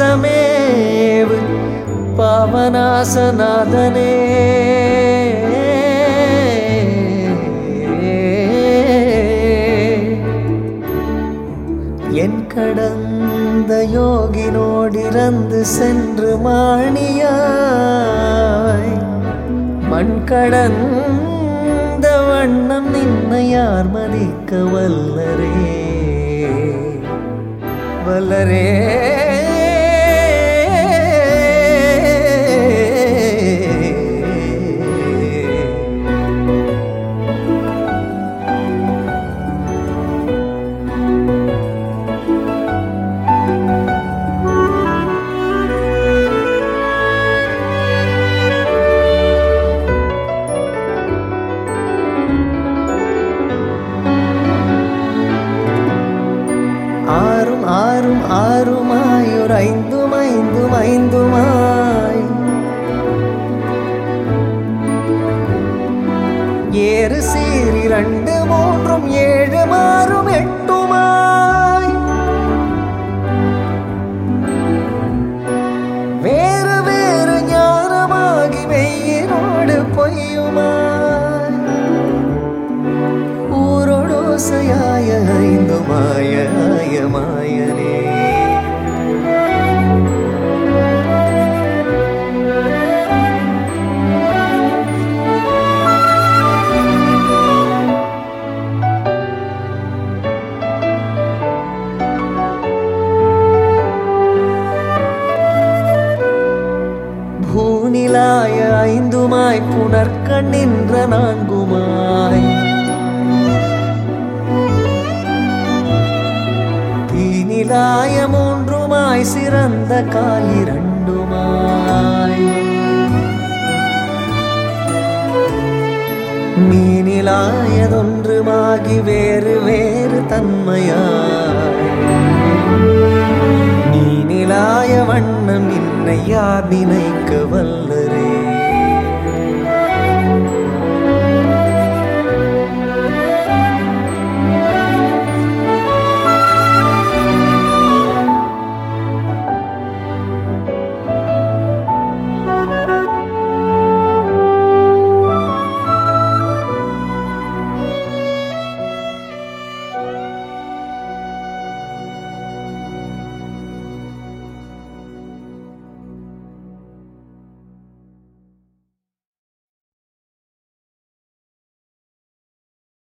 நேசமேவு பாவநாசநாதனே என் கடந்த யோகினோடிறந்து சென்று மாணியாய் மண் கடந்த வண்ணம் நின்னை யார் மதிக்க வல்லரே வல்லரே ஆறும் ஆறும் ஆறுமாய் ஒரு ஐந்தும் ஐந்தும் ஐந்துமாய் ஏறு சீரி ரெண்டு மூன்றும் ஏழு மாறும் எட்டுமாய் வேறு வேறு ஞானமாகி மெய்யினோடு பொய்யுமாய் ஊரோடோசையாய ஐந்து மாய ஆய மாயனே பூநிலாய ஐந்துமாய் புனர்கண் நின்ற நான்குமாய் தீநிலாய மூன்றுமாய் சிறந்த காலிரண்டுமாய் மீனிலாயதொன்றுமாகி வேறு வேறு தன்மையாய் நீனிலாய வண்ணம் இன்னை யார் நினைக்க வல்ல